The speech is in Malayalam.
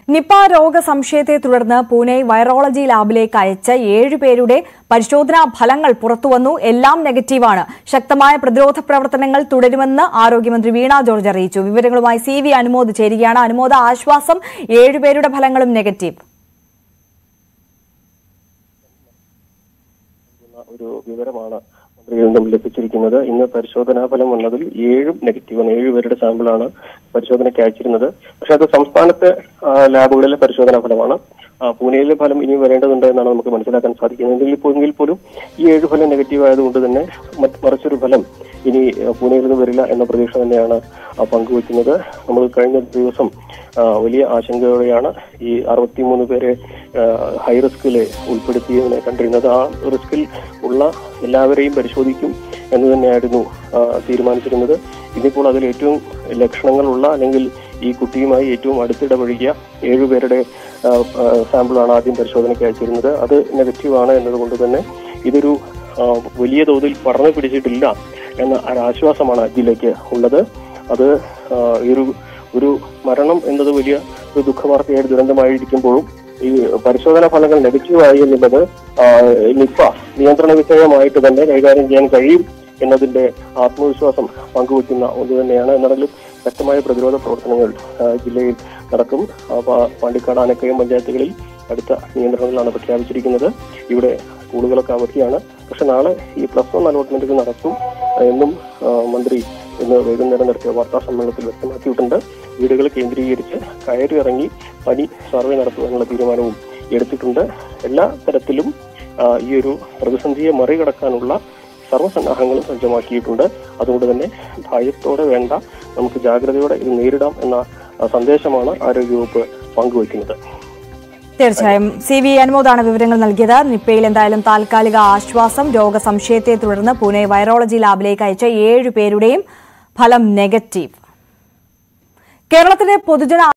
നിപ രോഗ സംശയത്തെ തുടർന്ന് പൂനെ വൈറോളജി ലാബിലേക്ക് അയച്ച ഏഴുപേരുടെ പരിശോധനാ ഫലങ്ങൾ പുറത്തുവന്നു എല്ലാം നെഗറ്റീവാണ് ശക്തമായ പ്രതിരോധ പ്രവർത്തനങ്ങൾ തുടരുമെന്ന് ആരോഗ്യമന്ത്രി വീണ ജോർജ് അറിയിച്ചു വിവരങ്ങളുമായി സി വി അനുമോദ് ചേരുകയാണ് അനുമോദ ആശ്വാസം ഏഴുപേരുടെ ഫലങ്ങളും നെഗറ്റീവ് എന്ന ഒരു വിവരമാണ് മന്ത്രിയിൽ നിന്നും ലഭിച്ചിരിക്കുന്നത് ഇന്ന് പരിശോധനാ ഫലം വന്നതിൽ ഏഴും നെഗറ്റീവാണ് ഏഴുപേരുടെ സാമ്പിളാണ് പരിശോധനയ്ക്ക് അയച്ചിരുന്നത് പക്ഷെ അത് സംസ്ഥാനത്തെ ആ, ലാബുകളിലെ പരിശോധനാ ഫലമാണ് ആ, പൂനെയിലെ ഫലം ഇനിയും വരേണ്ടതുണ്ട് എന്നാണ് നമുക്ക് മനസ്സിലാക്കാൻ സാധിക്കുന്നത് എങ്കിൽ പോ- എങ്കിൽ പോലും ഈ ഏഴ് ഫലം നെഗറ്റീവ് ആയതുകൊണ്ട് തന്നെ മറ്റ് മറിച്ചൊരു ഫലം ഇനി ആ, പൂനെയിൽ നിന്ന് വരില്ല എന്ന പ്രതീക്ഷ തന്നെയാണ് ആ, പങ്കുവയ്ക്കുന്നത് നമ്മൾ കഴിഞ്ഞ ദിവസം ആ, വലിയ ആശങ്കയോടെയാണ് ഈ അറുപത്തിമൂന്ന് പേരെ ഹൈ റിസ്കിൽ ഉൾപ്പെടുത്തിയതിനെ കണ്ടിരുന്നത് ആ റിസ്കിൽ ഉള്ള എല്ലാവരെയും പരിശോധിക്കും എന്ന് തന്നെയായിരുന്നു ആ, തീരുമാനിച്ചിരുന്നത് ഇനിയിപ്പോൾ അതിൽ ഏറ്റവും ലക്ഷണങ്ങളുള്ള അല്ലെങ്കിൽ ഈ കുട്ടിയുമായി ഏറ്റവും അടുത്തിടപഴകിയ ഏഴുപേരുടെ ആ, ആ, സാമ്പിളാണ് ആദ്യം പരിശോധനയ്ക്ക് അയച്ചിരുന്നത് അത് നെഗറ്റീവാണ് എന്നതുകൊണ്ട് തന്നെ ഇതൊരു ആ, വലിയ തോതിൽ പഠനം പിടിച്ചിട്ടില്ല എന്ന ഒരു ആശ്വാസമാണ് ജില്ലയ്ക്ക് ഉള്ളത് അത് ആ, ഈ ഒരു ഒരു മരണം എന്നത് വലിയ ഒരു ദുഃഖവാർത്തയായി ദുരന്തമായിരിക്കുമ്പോഴും ഈ പരിശോധനാ ഫലങ്ങൾ നെഗറ്റീവായി എന്നുള്ളത് ആ, നിപ്പ നിയന്ത്രണ വിധേയമായിട്ട് തന്നെ കൈകാര്യം ചെയ്യാൻ കഴിയും എന്നതിന്റെ ആത്മവിശ്വാസം പങ്കുവയ്ക്കുന്ന ഒന്ന് തന്നെയാണ് എന്നാലും ശക്തമായ പ്രതിരോധ പ്രവർത്തനങ്ങൾ ആ, ജില്ലയിൽ നടക്കും ആ, പാ- പാണ്ടിക്കാട് ആനക്കയം പഞ്ചായത്തുകളിൽ അടുത്ത നിയന്ത്രണങ്ങളാണ് പ്രഖ്യാപിച്ചിരിക്കുന്നത് ഇവിടെ സ്കൂളുകളൊക്കെ അവധിയാണ് പക്ഷെ നാളെ ഈ പ്ലസ് വൺ അലോട്ട്മെന്റുകൾ നടക്കും എന്നും ആ, മന്ത്രി ഇന്ന് വൈകുന്നേരം നടത്തിയ വാർത്താ സമ്മേളനത്തിൽ വ്യക്തമാക്കിയിട്ടുണ്ട് വീടുകൾ കേന്ദ്രീകരിച്ച് കയറി ഇറങ്ങി പനി സർവേ നടത്തുവാനുള്ള തീരുമാനവും എടുത്തിട്ടുണ്ട് എല്ലാ തരത്തിലും ആ, ഈ ഒരു പ്രതിസന്ധിയെ മറികടക്കാനുള്ള സർവ്വസന്നാഹങ്ങളും സജ്ജമാക്കിയിട്ടുണ്ട് അതുകൊണ്ട് തന്നെ ഭയത്തോടെ വേണ്ട നമുക്ക് ജാഗ്രതയോടെ ഇത് നേരിടാം എന്ന ആ, സന്ദേശമാണ് ആരോഗ്യവകുപ്പ് പങ്കുവയ്ക്കുന്നത് തീർച്ചയായും സി വി അനുമോദാണ് വിവരങ്ങൾ നൽകിയത് നിപ്പയിൽ എന്തായാലും താൽക്കാലിക ആശ്വാസം രോഗസംശയത്തെ തുടർന്ന് പൂനെ വൈറോളജി ലാബിലേക്ക് അയച്ച ഏഴുപേരുടെയും ഫലം നെഗറ്റീവ് കേരളത്തിലെ പൊതുജന